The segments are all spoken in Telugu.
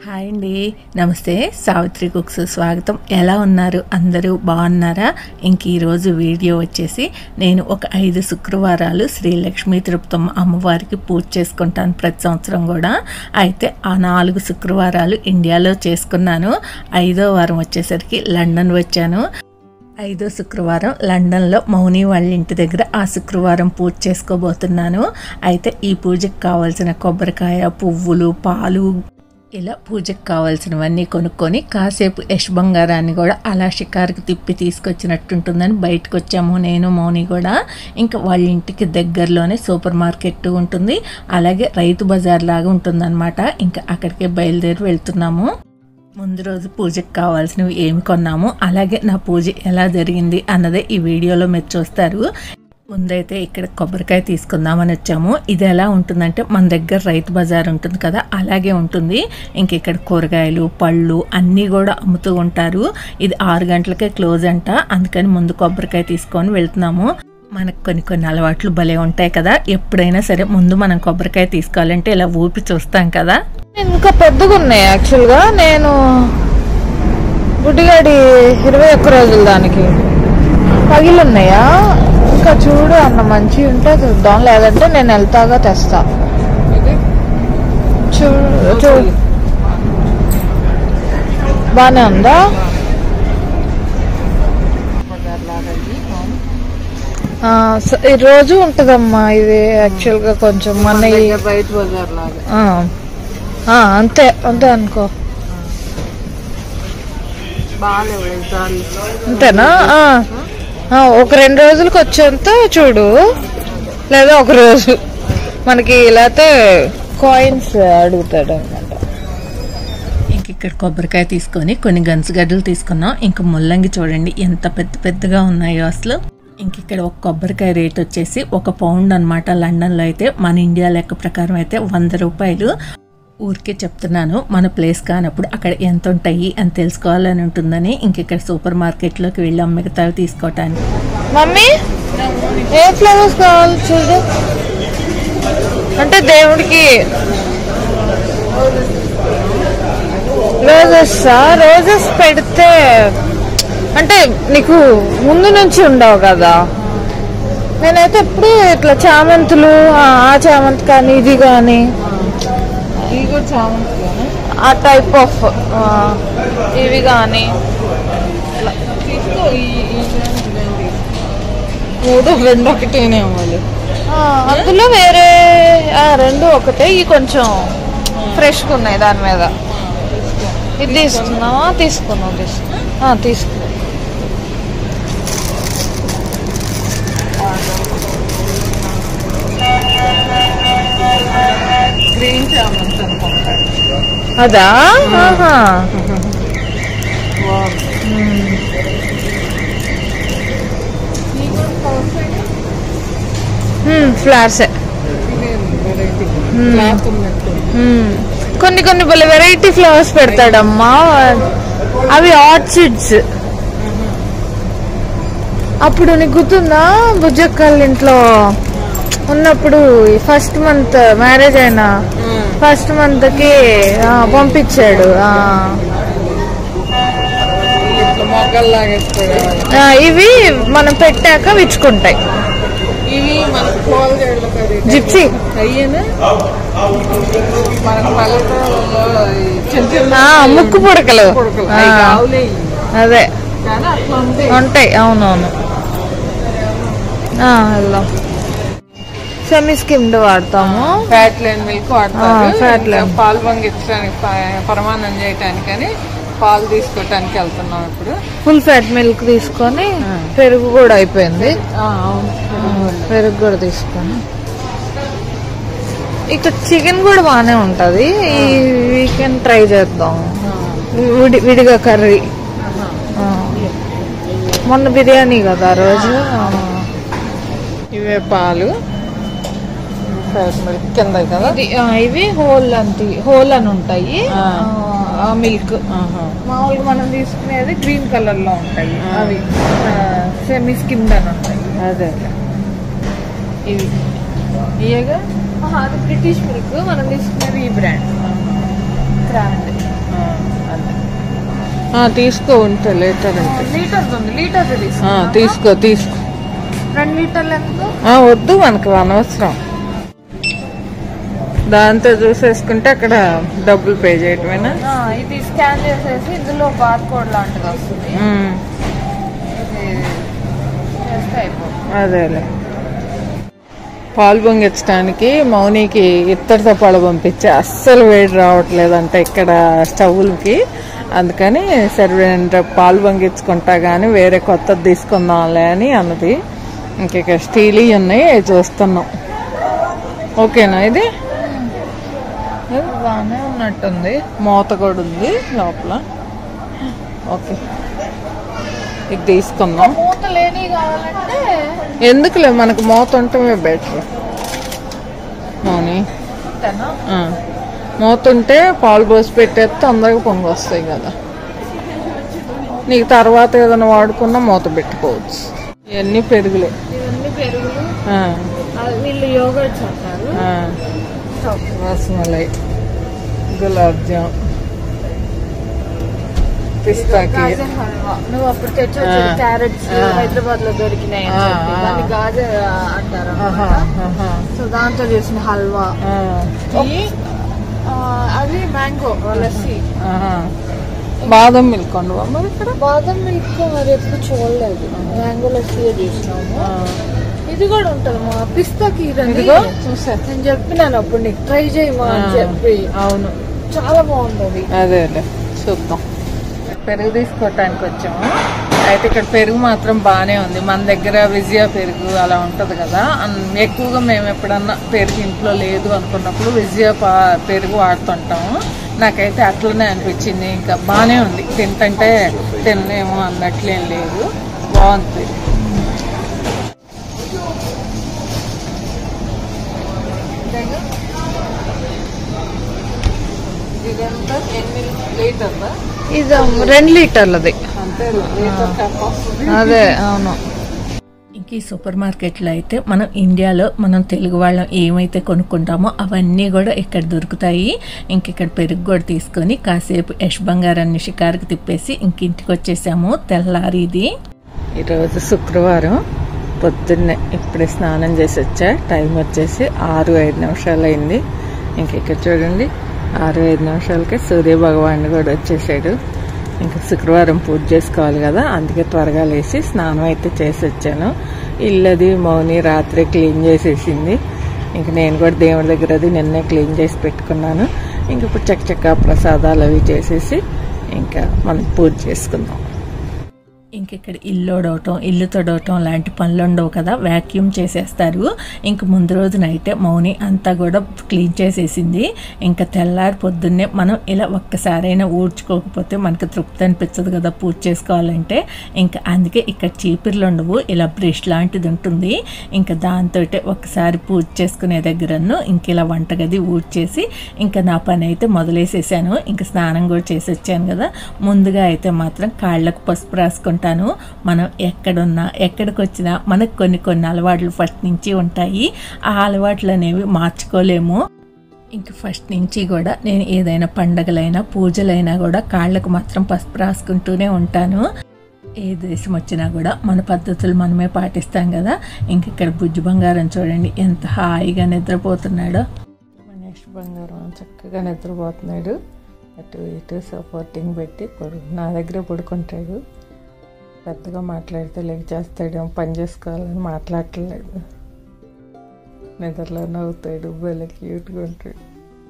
హాయ్ అండి నమస్తే సావిత్రి కుక్స్ స్వాగతం ఎలా ఉన్నారు అందరూ బాగున్నారా ఇంక ఈరోజు వీడియో వచ్చేసి నేను ఒక ఐదు శుక్రవారాలు శ్రీ లక్ష్మీ తిరుపతమ్మ అమ్మవారికి పూజ చేసుకుంటాను ప్రతి సంవత్సరం కూడా అయితే ఆ నాలుగు శుక్రవారాలు ఇండియాలో చేసుకున్నాను ఐదో వారం వచ్చేసరికి లండన్ వచ్చాను ఐదో శుక్రవారం లండన్లో మౌని వాళ్ళ ఇంటి దగ్గర ఆ శుక్రవారం పూజ చేసుకోబోతున్నాను అయితే ఈ పూజకు కావాల్సిన కొబ్బరికాయ పువ్వులు పాలు ఇలా పూజకు కావాల్సినవన్నీ కొనుక్కొని కాసేపు యశ్ బంగారాన్ని కూడా అలా షికారుకి తిప్పి తీసుకొచ్చినట్టుంటుందని బయటకు వచ్చాము నేను మౌని కూడా ఇంకా వాళ్ళ ఇంటికి దగ్గరలోనే సూపర్ మార్కెట్ ఉంటుంది అలాగే రైతు బజార్ లాగా ఉంటుందన్నమాట ఇంకా అక్కడికే బయలుదేరి వెళ్తున్నాము ముందు రోజు పూజకు కావాల్సినవి ఏమి కొన్నాము అలాగే నా పూజ ఎలా జరిగింది అన్నదే ఈ వీడియోలో మీరు చూస్తారు ముందైతే ఇక్కడ కొబ్బరికాయ తీసుకుందామని వచ్చాము ఇది ఎలా ఉంటుందంటే మన దగ్గర రైతు బజార్ ఉంటుంది కదా అలాగే ఉంటుంది ఇంక ఇక్కడ కూరగాయలు పళ్ళు అన్నీ కూడా అమ్ముతూ ఉంటారు ఇది ఆరు గంటలకే క్లోజ్ అంట అందుకని ముందు కొబ్బరికాయ తీసుకొని వెళ్తున్నాము మనకు కొన్ని కొన్ని అలవాట్లు భలే ఉంటాయి కదా ఎప్పుడైనా సరే ముందు మనం కొబ్బరికాయ తీసుకోవాలంటే ఇలా ఊపి చూస్తాం కదా ఇంకా పెద్దగా ఉన్నాయి యాక్చువల్ గా నేను గుడ్డిగాడి ఇరవై ఒక్క రోజులు దానికి పగిలి ఉన్నాయా ఇంకా చూడు అన్న మంచి ఉంటే చూద్దాం లేదంటే నేను వెళ్తాగా తెస్తా చూడు చూడు బానే ఉందా ఆ, స- ఈ రోజు ఉంటదమ్మా ఇది యాక్చువల్ గా కొంచెం మన ఈ- రైతు బజార్ లాగా ఆ. ఆ, అంతే అంతే అనుకో బాగాలేవు ఈసారి అంతేనా ఆ. ఆ, ఒక రెండు రోజులకి వచ్చేంత చూడు లేదా ఒక రోజు మనకి లేకపోతే కాయిన్స్ అడుగుతాడు అనమాట ఇంక ఇక్కడ కొబ్బరికాయ తీసుకొని కొన్ని గన్సుగడ్డలు తీసుకున్నాం ఇంక ముల్లంగి చూడండి ఎంత పెద్ద పెద్దగా ఉన్నాయో అసలు ఇంక ఇక్కడ ఒక కొబ్బరికాయ రేట్ వచ్చేసి ఒక పౌండ్ అనమాట లండన్లో అయితే మన ఇండియా లెక్క ప్రకారం అయితే వంద రూపాయలు ఊరికే చెప్తున్నాను మన ప్లేస్ కానప్పుడు అక్కడ ఎంత ఉంటాయి అని తెలుసుకోవాలని ఉంటుందని ఇంక ఇక్కడ సూపర్ మార్కెట్లోకి వెళ్ళాం మిగతావి తీసుకోవటానికి మమ్మీ ఏ ఫ్లవర్స్ కావాలి చూడు అంటే దేవుడికి రోజెస్ రోజెస్ పెడితే అంటే నీకు ముందు నుంచి ఉండవు కదా నేనైతే ఎప్పుడు ఇట్లా చామంతులు ఆ ఆ చామంతి కానీ ఇది కానీ ఇవి కూడా చామంతి ఆ టైప్ ఆఫ్ ఇవి కానీ తీసుకో ఈ ఈ ఇదండి. మూడు రెండు ఒకటేనే వాళ్ళు అందులో వేరే ఆ, రెండు ఒకటే ఈ కొంచెం ఫ్రెష్గా ఉన్నాయి దాని మీద ఇది తీసుకున్నావా తీసుకున్నావు తీసుకున్నా తీసుకున్నా గ్రీన్ చామంతి అనుకుంటా అదా ఆహా. మ్మ్, ఫ్లవర్సే వెరైటీ క్లాత్ ఉన్నట్టు మ్మ్. కొన్ని కొన్ని భలే వెరైటీ ఫ్లవర్స్ పెడతాడమ్మా అవి ఆర్చిడ్స్ అప్పుడు నీకు గుర్తుందా బుజ్జక్కల ఇంట్లో ఉన్నప్పుడు ఫస్ట్ మంత్ మ్యారేజ్ అయిన ఫస్ట్ మంత్ కి ఆ, పంపించాడు ఆ. ఇట్లా మొగ్గల్లాగా వేసుకోవాలి ఆ, ఇవి మనం పెట్టాక విచ్చుకుంటాయి ఇవి మనకు కోల్ జడలు కది జిప్సీ అయ్యేనా మనకు పల్లెటూరులో ఈ చిన్న చిన్న ఆ, ముక్కు పుడకలు కొడుకులు ఆ, అవి కావులే ఇవి. అదే కానీ అట్లా ఉంది ఉంటాయి అవునవును ఆ, వెళ్దాం సెమీ స్కిమ్డ్ వాడతాము ఫ్యాట్ లేని మిల్క్ ఆ, వాడతారు fat ఇంకా లేని. పాలు పొంగించడానికి ప- పరమాన్నం చేయటానికని పాలు తీసుకోవటానికి వెళ్తున్నాం ఇప్పుడు ఫుల్ ఫ్యాట్ మిల్క్ తీసుకొని పెరుగు కూడా అయిపోయింది ఆ, అవును పెరుగు కూడా తీసుకొని ఇక్కడ చికెన్ కూడా బాగానే ఉంటది ఈ వీకెండ్ ట్రై చేద్దాం విడి విడిగా కర్రీ ఆ. మొన్న బిర్యానీ కదా ఆ రోజు ఆ. ఇవే పాలు ఫ్యాట్ మిల్క్ కింద కదా ఇది ఆ, ఇవి హోల్ అంతి హోల్ అని ఉంటాయి ఆ. ఆ మిల్క్ ఆహా. మామూలుగా మనం తీసుకునేది గ్రీన్ కలర్ లో ఉంటాయి అవి సెమీ స్కిమ్డ్ అని ఉంటాయి అదే ఇవి ఇయగా ఆహా, అది బ్రిటిష్ మిల్క్ మనం తీసుకునేది ఈ బ్రాండ్ బ్రాండ్ ఆ, తీసుకో ఉంటే లీటర్ అంటే లీటర్ ఉంది లీటర్ తీసుకో ఆ, తీసుకో తీసుకో రెండు లీటర్లు ఎందుకు ఆ, వద్దు మనకు అనవసరం దాంతో చూసేసుకుంటే అక్కడ డబ్బులు పే చేయటమేనా ఆ, ఇది స్కాన్ చేసేసి ఇందులో బార్ కోడ్ లాంటిది వస్తుంది ఉమ్, ఇది చేస్తే అయిపోతుంది అదేలే పాలు పొంగించడానికి మౌనికి ఇత్తడితో పాలు పంపించి అస్సలు వేడి రావట్లేదంట ఇక్కడ స్టవ్లకి అందుకని సరే రెండు పాలు పొంగించుకుంటా కానీ వేరే కొత్తది తీసుకుందాంలే అని అన్నది ఇంక ఇక్కడ స్టీల్ ఉన్నాయి అవి చూస్తున్నాం ఓకేనా ఇది బాగానే ఉన్నట్టుంది మూత కూడా ఉంది లోపల ఓకే ఇది తీసుకుందాం మూత లేని కావాలంటే ఎందుకులే మనకు మూత ఉండటమే బెటర్ మౌని ఇంతేనా? ఆ. మూత ఉంటే పాలు పోసి పెట్టేస్తే తొందరగా పొంగి వస్తాయి కదా నీకు తర్వాత ఏదైనా వాడుకున్నా మూత పెట్టుకోవచ్చు ఇవన్నీ పెరుగులే ఇవన్నీ పెరుగులు ఆ, ఆ, వీళ్ళు యోగర్ట్స్ అంటారు ఆ. రసమలై గులాబ్ జామ్ పిస్తాకి గాజర్ హల్వా నువ్వు అప్పుడు తెచ్చొచ్చు ఆ. క్యారెట్స్ ఆ. హైదరాబాద్ లో దొరికినాయి అని ఆ, చెప్పి. ఆ. దాన్ని గాజర్ ఆ, అంటారు ఆహా, అన్నమాట. ఆహా. సో దాంతో చేసిన హల్వా ఆ, ఈ, ఆ, అది మ్యాంగో లస్సీ ఆహా. బాదం మిల్క్ ఉండవా మరి ఇక్కడ బాదం మిల్క్ మరి ఎప్పుడు చూడలేదు మ్యాంగో లస్సీ చేసినాము ఆ. ఇది కూడా ఉంటది మా పిస్తా కీర్ అని ఇదిగో చూసా నేను చెప్పినాను అప్పుడు నీకు ట్రై చేయమా అని ఆ. చెప్పి అవును చాలా బాగుంటది అదేలే చూద్దాం పెరుగు తీసుకోవటానికి వచ్చాము అయితే ఇక్కడ పెరుగు మాత్రం బాగానే ఉంది మన దగ్గర విజయ పెరుగు అలా ఉంటది కదా అన్- ఎక్కువగా మేము ఎప్పుడన్నా పెరుగు ఇంట్లో లేదు అనుకున్నప్పుడు విజయ పా- పెరుగు వాడుతుంటాము నాకైతే అట్లనే అనిపించింది ఇంకా బాగానే ఉంది తింటంటే తినలేము అన్నట్లేం లేదు బాగుంది పెరుగు. ఇదంతా ఎన్ని లీటర్లా ఇది రెండు లీటర్లది అంతే లీటర్ కప్ వస్తుంది అదే అవును ఇంక ఈ సూపర్ మార్కెట్లో అయితే మనం ఇండియాలో మనం తెలుగు వాళ్ళం ఏమైతే కొనుక్కుంటామో అవన్నీ కూడా ఇక్కడ దొరుకుతాయి ఇంక ఇక్కడ పెరుగు కూడా తీసుకొని కాసేపు యష్ బంగారాన్ని షికారుకి తిప్పేసి ఇంక ఇంటికి వచ్చేసాము తెల్లారి ఇది ఈరోజు శుక్రవారం పొద్దున్నే ఇప్పుడే స్నానం చేసి వచ్చా టైం వచ్చేసి ఆరు ఐదు నిమిషాలు అయింది ఇంక ఇక్కడ చూడండి ఆరు ఐదు నిమిషాలకే సూర్య భగవాన్ కూడా వచ్చేసాడు ఇంకా శుక్రవారం పూజ చేసుకోవాలి కదా అందుకే త్వరగా లేచి స్నానం అయితే చేసి వచ్చాను ఇల్లది మౌని రాత్రి క్లీన్ చేసేసింది ఇంక నేను కూడా దేవుడి దగ్గర అది నిన్నే క్లీన్ చేసి పెట్టుకున్నాను ఇంక ఇప్పుడు చక్కచక్క ప్రసాదాలు అవి చేసేసి ఇంకా మనం పూజ చేసుకుందాం ఇంక ఇక్కడ ఇల్లు ఒడవటం ఇల్లు తొడవటం లాంటి పనులు ఉండవు కదా వ్యాక్యూమ్ చేసేస్తారు ఇంక ముందు రోజు నైటే మౌని అంతా కూడా క్లీన్ చేసేసింది ఇంకా తెల్లారి పొద్దున్నే మనం ఇలా ఒక్కసారైనా ఊడ్చుకోకపోతే మనకి తృప్తి అనిపించదు కదా పూజ చేసుకోవాలంటే ఇంకా అందుకే ఇక్కడ చీపిర్లు ఉండవు ఇలా బ్రష్ లాంటిది ఉంటుంది ఇంకా దాంతో ఒకసారి పూజ చేసుకునే దగ్గరను ఇంక ఇలా వంటగది ఊడ్చేసి ఇంకా నా పని అయితే మొదలేసేసాను ఇంకా స్నానం కూడా చేసి వచ్చాను కదా ముందుగా అయితే మాత్రం కాళ్ళకు పసుపు రాసుకుంటాను మనం ఎక్కడున్నా ఎక్కడికి వచ్చినా మనకు కొన్ని కొన్ని అలవాట్లు ఫస్ట్ నుంచి ఉంటాయి ఆ అలవాట్లు అనేవి మార్చుకోలేము ఇంక ఫస్ట్ నుంచి కూడా నేను ఏదైనా పండగలైనా పూజలైనా కూడా కాళ్ళకు మాత్రం పసుపు రాసుకుంటూనే ఉంటాను ఏ దేశం వచ్చినా కూడా మన పద్ధతులు మనమే పాటిస్తాం కదా ఇంక ఇక్కడ బుజ్జి బంగారం చూడండి ఎంత హాయిగా నిద్రపోతున్నాడో మహేష్ బంగారం చక్కగా నిద్రపోతున్నాడు అటు ఇటు సపోర్టింగ్ పెట్టి పడు నా దగ్గర పడుకుంటాడు పెద్దగా మాట్లాడితే లేక చేస్తాడు పని చేసుకోవాలని మాట్లాడట్లేదు నిద్రలో నవ్వుతాడు భలే క్యూట్గా ఉంటాడు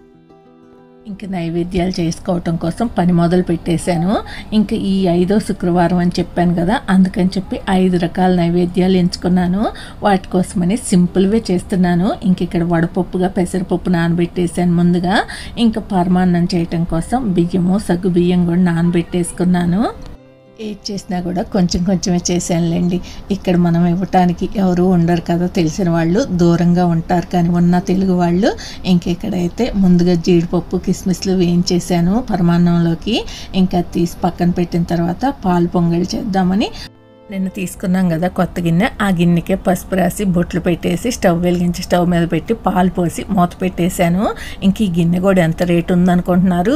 ఇంక నైవేద్యాలు చేసుకోవటం కోసం పని మొదలు పెట్టేశాను ఇంకా ఈ ఐదో శుక్రవారం అని చెప్పాను కదా అందుకని చెప్పి ఐదు రకాల నైవేద్యాలు ఎంచుకున్నాను వాటి కోసమని సింపుల్వే చేస్తున్నాను ఇంక ఇక్కడ వడపప్పుగా పెసరపప్పు నానబెట్టేసాను ముందుగా ఇంకా పరమాన్నం చేయటం కోసం బియ్యము సగ్గు బియ్యం కూడా నానబెట్టేసుకున్నాను ఏది చేసినా కూడా కొంచెం కొంచెమే చేశానులేండి ఇక్కడ మనం ఇవ్వటానికి ఎవరు ఉండరు కదా తెలిసిన వాళ్ళు దూరంగా ఉంటారు కానీ ఉన్న తెలుగు వాళ్ళు ఇంకెక్కడైతే ముందుగా జీడిపప్పు కిస్మిస్లు వేయించేసాను పరమాన్నంలోకి ఇంకా తీసి పక్కన పెట్టిన తర్వాత పాలు పొంగల్ చేద్దామని నిన్న తీసుకున్నాం కదా కొత్త గిన్నె ఆ గిన్నెకే పసుపు రాసి బొట్లు పెట్టేసి స్టవ్ వెలిగించి స్టవ్ మీద పెట్టి పాలు పోసి మూత పెట్టేశాను ఇంక ఈ గిన్నె కూడా ఎంత రేటు ఉందనుకుంటున్నారు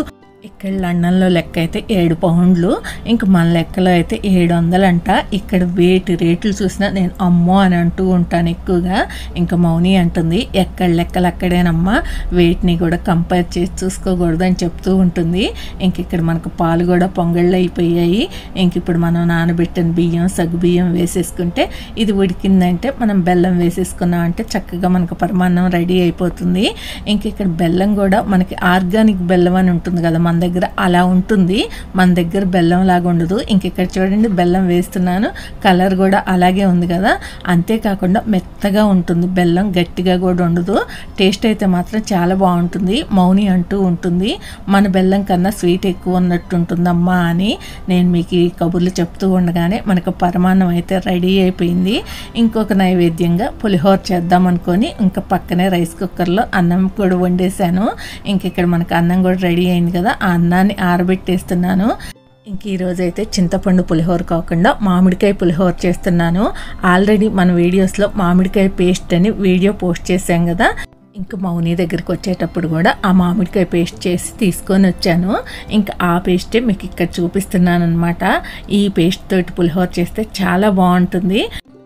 ఇక్కడ లండన్లో లెక్క అయితే ఏడు పౌండ్లు ఇంక మన లెక్కలో అయితే ఏడు వందలంట ఇక్కడ వేటి రేట్లు చూసినా నేను అమ్మో అని అంటూ ఉంటాను ఎక్కువగా ఇంకా మౌని అంటుంది ఎక్కడ లెక్కలు అక్కడేనమ్మా వేటిని కూడా కంపేర్ చేసి చూసుకోకూడదు అని చెప్తూ ఉంటుంది ఇంక ఇక్కడ మనకు పాలు కూడా పొంగళ్ళు అయిపోయాయి ఇంక ఇప్పుడు మనం నానబెట్టిన బియ్యం సగ్గు బియ్యం వేసేసుకుంటే ఇది ఉడికిందంటే మనం బెల్లం వేసేసుకున్నాం అంటే చక్కగా మనకు పరమాన్నం రెడీ అయిపోతుంది ఇంక ఇక్కడ బెల్లం కూడా మనకి ఆర్గానిక్ బెల్లం అని ఉంటుంది కదా మన దగ్గర అలా ఉంటుంది మన దగ్గర బెల్లం లాగా ఉండదు ఇంక ఇక్కడ చూడండి బెల్లం వేస్తున్నాను కలర్ కూడా అలాగే ఉంది కదా అంతేకాకుండా మెత్తగా ఉంటుంది బెల్లం గట్టిగా కూడా ఉండదు టేస్ట్ అయితే మాత్రం చాలా బాగుంటుంది మౌని అంటూ ఉంటుంది మన బెల్లం కన్నా స్వీట్ ఎక్కువ ఉన్నట్టు ఉంటుందమ్మా అని నేను మీకు ఈ కబుర్లు చెప్తూ ఉండగానే మనకు పరమాన్నం అయితే రెడీ అయిపోయింది ఇంకొక నైవేద్యంగా పులిహోర చేద్దాం అనుకొని ఇంకా పక్కనే రైస్ కుక్కర్లో అన్నం కూడా వండేసాను ఇంక ఇక్కడ మనకు అన్నం కూడా రెడీ అయింది కదా ఆ అన్నాన్ని ఆరబెట్టేస్తున్నాను ఇంక ఈరోజు అయితే చింతపండు పులిహోర కాకుండా మామిడికాయ పులిహోర చేస్తున్నాను ఆల్రెడీ మన వీడియోస్లో మామిడికాయ పేస్ట్ అని వీడియో పోస్ట్ చేశాం కదా ఇంకా మౌని దగ్గరికి వచ్చేటప్పుడు కూడా ఆ మామిడికాయ పేస్ట్ చేసి తీసుకొని వచ్చాను ఇంకా ఆ పేస్టే మీకు ఇక్కడ చూపిస్తున్నాను అనమాట ఈ పేస్ట్ తోటి పులిహోర చేస్తే చాలా బాగుంటుంది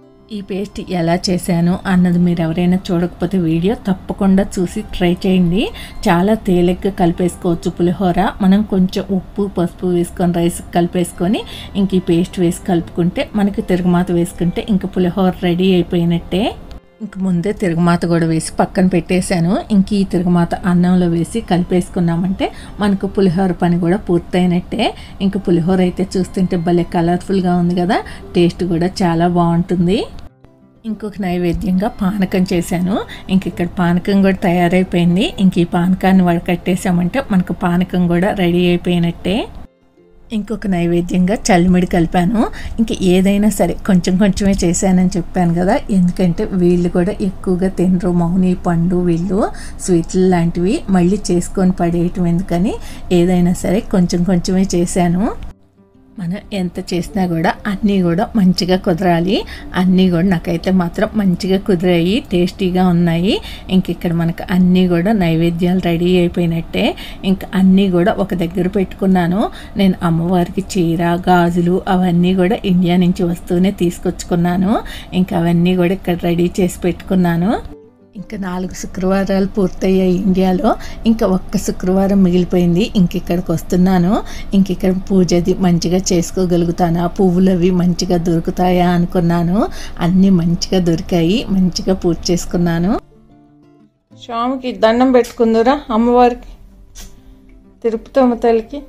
ఈ పేస్ట్ ఎలా చేశాను అన్నది మీరు ఎవరైనా చూడకపోతే వీడియో తప్పకుండా చూసి ట్రై చేయండి చాలా తేలిగ్గా కలిపేసుకోవచ్చు పులిహోర మనం కొంచెం ఉప్పు పసుపు వేసుకొని రైస్ కలిపేసుకొని ఇంక ఈ పేస్ట్ వేసి కలుపుకుంటే మనకి తిరుగుమాత వేసుకుంటే ఇంక పులిహోర రెడీ అయిపోయినట్టే ఇంక ముందే తిరుగుమాత కూడా వేసి పక్కన పెట్టేశాను ఇంక ఈ తిరుగుమాత అన్నంలో వేసి కలిపేసుకున్నామంటే మనకు పులిహోర పని కూడా పూర్తయినట్టే ఇంక పులిహోర అయితే చూస్తుంటే భలే కలర్ఫుల్గా ఉంది కదా టేస్ట్ కూడా చాలా బాగుంటుంది ఇంకొక నైవేద్యంగా పానకం చేశాను ఇంక ఇక్కడ పానకం కూడా తయారైపోయింది ఇంక ఈ పానకాన్ని వడకట్టేసామంటే మనకు పానకం కూడా రెడీ అయిపోయినట్టే ఇంకొక నైవేద్యంగా చల్లిమిడి కలిపాను ఇంక ఏదైనా సరే కొంచెం కొంచెమే చేశానని చెప్పాను కదా ఎందుకంటే వీళ్ళు కూడా ఎక్కువగా తినరు మౌని పండు వీళ్ళు స్వీట్లు లాంటివి మళ్ళీ చేసుకొని పడేయటం ఎందుకని ఏదైనా సరే కొంచెం కొంచెమే చేశాను మనం ఎంత చేసినా కూడా అన్నీ కూడా మంచిగా కుదరాలి అన్నీ కూడా నాకైతే మాత్రం మంచిగా కుదిరాయి టేస్టీగా ఉన్నాయి ఇంక ఇక్కడ మనకు అన్నీ కూడా నైవేద్యాలు రెడీ అయిపోయినట్టే ఇంకా అన్నీ కూడా ఒక దగ్గర పెట్టుకున్నాను నేను అమ్మవారికి చీర గాజులు అవన్నీ కూడా ఇండియా నుంచి వస్తూనే తీసుకొచ్చుకున్నాను ఇంకా అవన్నీ కూడా ఇక్కడ రెడీ చేసి పెట్టుకున్నాను ఇంకా నాలుగు శుక్రవారాలు పూర్తయ్యాయి ఇండియాలో ఇంకా ఒక్క శుక్రవారం మిగిలిపోయింది ఇంక ఇక్కడికి వస్తున్నాను ఇంక ఇక్కడ పూజది మంచిగా చేసుకోగలుగుతానా పువ్వులు అవి మంచిగా దొరుకుతాయా అనుకున్నాను అన్నీ మంచిగా దొరికాయి మంచిగా పూజ చేసుకున్నాను స్వామికి దండం పెట్టుకుందురా అమ్మవారికి తిరుపతమ్మ తల్లికి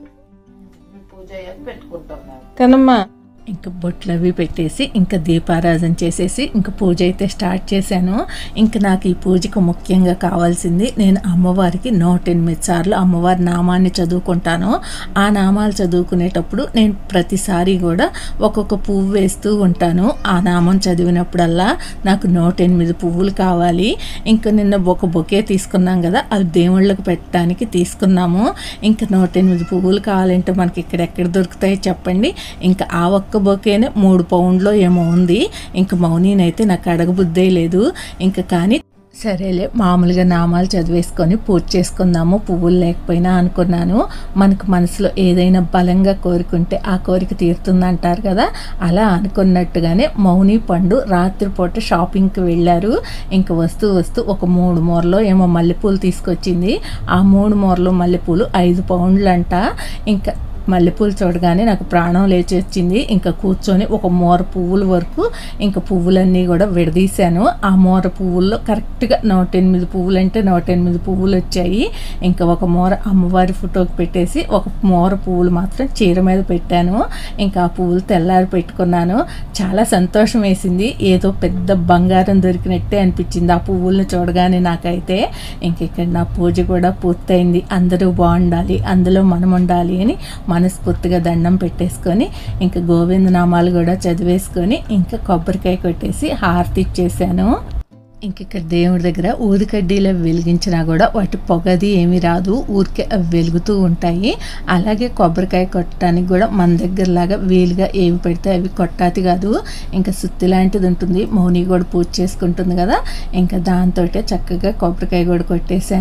కనమ్మా ఇంకా బొట్లు అవి పెట్టేసి ఇంకా దీపారాధన చేసేసి ఇంకా పూజ అయితే స్టార్ట్ చేశాను ఇంకా నాకు ఈ పూజకు ముఖ్యంగా కావాల్సింది నేను అమ్మవారికి నూట ఎనిమిది సార్లు అమ్మవారి నామాన్ని చదువుకుంటాను ఆ నామాలు చదువుకునేటప్పుడు నేను ప్రతిసారి కూడా ఒక్కొక్క పువ్వు వేస్తూ ఉంటాను ఆ నామం చదివినప్పుడల్లా నాకు నూట ఎనిమిది పువ్వులు కావాలి ఇంకా నిన్న ఒక బొకే తీసుకున్నాం కదా అవి దేవుళ్ళకి పెట్టడానికి తీసుకున్నాము ఇంకా నూట ఎనిమిది పువ్వులు కావాలంటే మనకి ఇక్కడ ఎక్కడ దొరుకుతాయో చెప్పండి ఇంకా ఆ ఒక్క బొకేనే మూడు పౌండ్లో ఏమో ఉంది ఇంకా మౌనీనైతే నాకు అడగబుద్దే లేదు ఇంకా కానీ సరేలే మామూలుగా నామాలు చదివేసుకొని పూజ చేసుకుందాము పువ్వులు లేకపోయినా అనుకున్నాను మనకు మనసులో ఏదైనా బలంగా కోరుకుంటే ఆ కోరిక తీరుతుంది అంటారు కదా అలా అనుకున్నట్టుగానే మౌని పండు రాత్రిపూట షాపింగ్కి వెళ్ళారు ఇంకా వస్తూ వస్తూ ఒక మూడు మూరలో ఏమో మల్లెపూలు తీసుకొచ్చింది ఆ మూడు మూరలు మల్లెపూలు ఐదు పౌండ్లు అంట ఇంకా మల్లెపూలు చూడగానే నాకు ప్రాణం లేచి వచ్చింది ఇంకా కూర్చొని ఒక మోర పువ్వుల వరకు ఇంకా పువ్వులన్నీ కూడా విడదీశాను ఆ మోర పువ్వుల్లో కరెక్ట్గా నూట ఎనిమిది పువ్వులు అంటే నూట ఎనిమిది పువ్వులు వచ్చాయి ఇంకా ఒక మోర అమ్మవారి ఫోటోకి పెట్టేసి ఒక మోర పువ్వులు మాత్రం చీర మీద పెట్టాను ఇంకా ఆ పువ్వులు తెల్లారి పెట్టుకున్నాను చాలా సంతోషం వేసింది ఏదో పెద్ద బంగారం దొరికినట్టే అనిపించింది ఆ పువ్వులను చూడగానే నాకైతే ఇంక ఇక్కడ నా పూజ కూడా పూర్తయింది అందరూ బాగుండాలి అందులో మనం ఉండాలి అని మనస్ఫూర్తిగా దండం పెట్టేసుకొని ఇంకా గోవింద నామాలు కూడా చదివేసుకొని ఇంకా కొబ్బరికాయ కొట్టేసి హారతి ఇచ్చేసాను ఇంక ఇక్కడ దేవుడి దగ్గర ఊదికడ్డీలు అవి వెలిగించినా కూడా వాటి పొగది ఏమీ రాదు ఊరికే అవి వెలుగుతూ ఉంటాయి అలాగే కొబ్బరికాయ కొట్టడానికి కూడా మన దగ్గరలాగా వీలుగా ఏవి పెడితే అవి కొట్టాతి కాదు ఇంకా సుత్తి లాంటిది ఉంటుంది మౌని కూడా పూజ చేసుకుంటుంది కదా ఇంకా దాంతో చక్కగా కొబ్బరికాయ కూడా కొట్టేశాను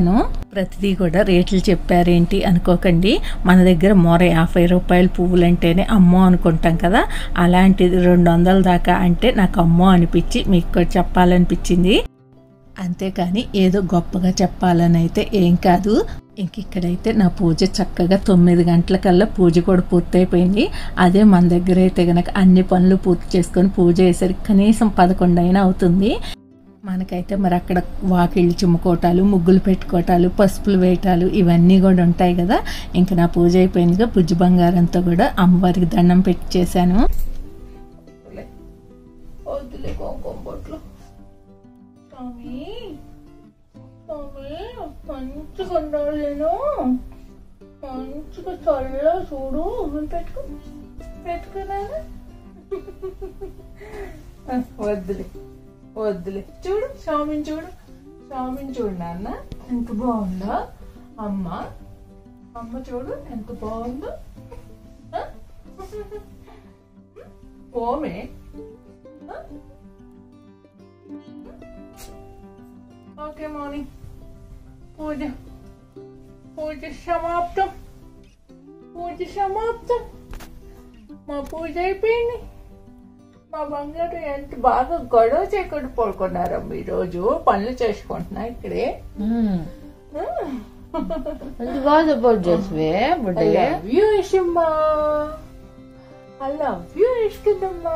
ప్రతిదీ కూడా రేట్లు చెప్పారేంటి అనుకోకండి మన దగ్గర మొర యాభై రూపాయల పువ్వులు అంటేనే అమ్మో అనుకుంటాం కదా అలాంటిది రెండు వందల దాకా అంటే నాకు అమ్మో అనిపించి మీకు కూడా చెప్పాలనిపించింది అంతేకాని ఏదో గొప్పగా చెప్పాలని అయితే ఏం కాదు ఇంక ఇక్కడైతే నా పూజ చక్కగా తొమ్మిది గంటలకల్లా పూజ కూడా పూర్తయిపోయింది అదే మన దగ్గర అయితే గనక అన్ని పనులు పూర్తి చేసుకొని పూజ చేసరికి కనీసం పదకొండు అయినా అవుతుంది మనకైతే మరి అక్కడ వాకిళ్ళు చిమ్ముకోవటాలు ముగ్గులు పెట్టుకోవటాలు పసుపులు వేయటాలు ఇవన్నీ కూడా ఉంటాయి కదా ఇంకా నా పూజ అయిపోయిందిగా బుజ్జి బంగారంతో కూడా అమ్మవారికి దండం పెట్టి చేశాను వద్దులే కుంకుమ బొట్లు స్వామి స్వామి మంచిగా ఉండాలి నేను మంచిగా చల్ల చూడు పెట్టుకో పెట్టుకున్నాను వద్దులే వద్దులే చూడు స్వామిని చూడు స్వామిని చూడు నాన్న ఎంత బాగుందో అమ్మ అమ్మ చూడు ఎంత బాగుందో ఆ? ఓమే ఆ? ఓకే మార్నింగ్ పూజ పూజ సమాప్తం పూజ సమాప్తం మా పూజ అయిపోయింది మా బంగారు ఎంత బాగా గొడవ చేయకుండా పడుకున్నారమ్మ ఈరోజు పనులు చేసుకుంటున్నా ఇక్కడే ఎంత బాగా సపోర్ట్ చేసివే I Buddayya love you, Ishimma. I love you, Ishkindamma.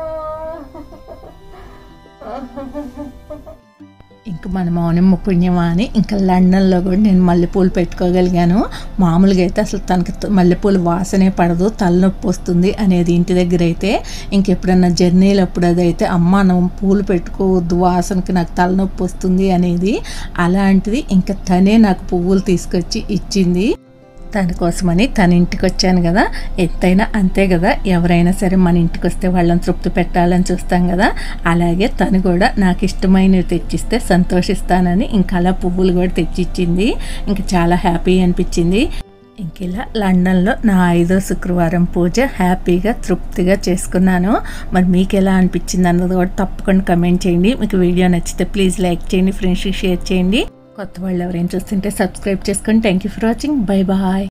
ఇంక మన మౌనమ్మ పుణ్యమా అని ఇంకా లండన్లో కూడా నేను మల్లెపూలు పెట్టుకోగలిగాను మామూలుగా అయితే అసలు తనకి త- మల్లెపూలు వాసనే పడదు తలనొప్పి వస్తుంది అనేది ఇంటి దగ్గర అయితే ఇంకెప్పుడన్నా జర్నీలు అప్పుడు అదైతే అమ్మ నువ్వు పూలు పెట్టుకోవద్దు వాసనకి నాకు తలనొప్పి వస్తుంది అనేది అలాంటిది ఇంకా తనే నాకు పువ్వులు తీసుకొచ్చి ఇచ్చింది తన కోసమని తన ఇంటికి వచ్చాను కదా ఎంతైనా అంతే కదా ఎవరైనా సరే మన ఇంటికి వస్తే వాళ్ళని తృప్తి పెట్టాలని చూస్తాం కదా అలాగే తను కూడా నాకు ఇష్టమైనవి తెచ్చిస్తే సంతోషిస్తానని ఇంకా అలా పువ్వులు కూడా తెచ్చిచ్చింది ఇంకా చాలా హ్యాపీ అనిపించింది ఇంక ఇలా లండన్లో నా ఐదో శుక్రవారం పూజ హ్యాపీగా తృప్తిగా చేసుకున్నాను మరి మీకు ఎలా అనిపించింది అన్నది కూడా తప్పకుండా కమెంట్ చేయండి మీకు వీడియో నచ్చితే ప్లీజ్ లైక్ చేయండి ఫ్రెండ్స్కి షేర్ చేయండి కొత్త వాళ్ళు ఎవరైనా చూస్తుంటే సబ్స్క్రైబ్ చేసుకోండి thank you for watching bye bye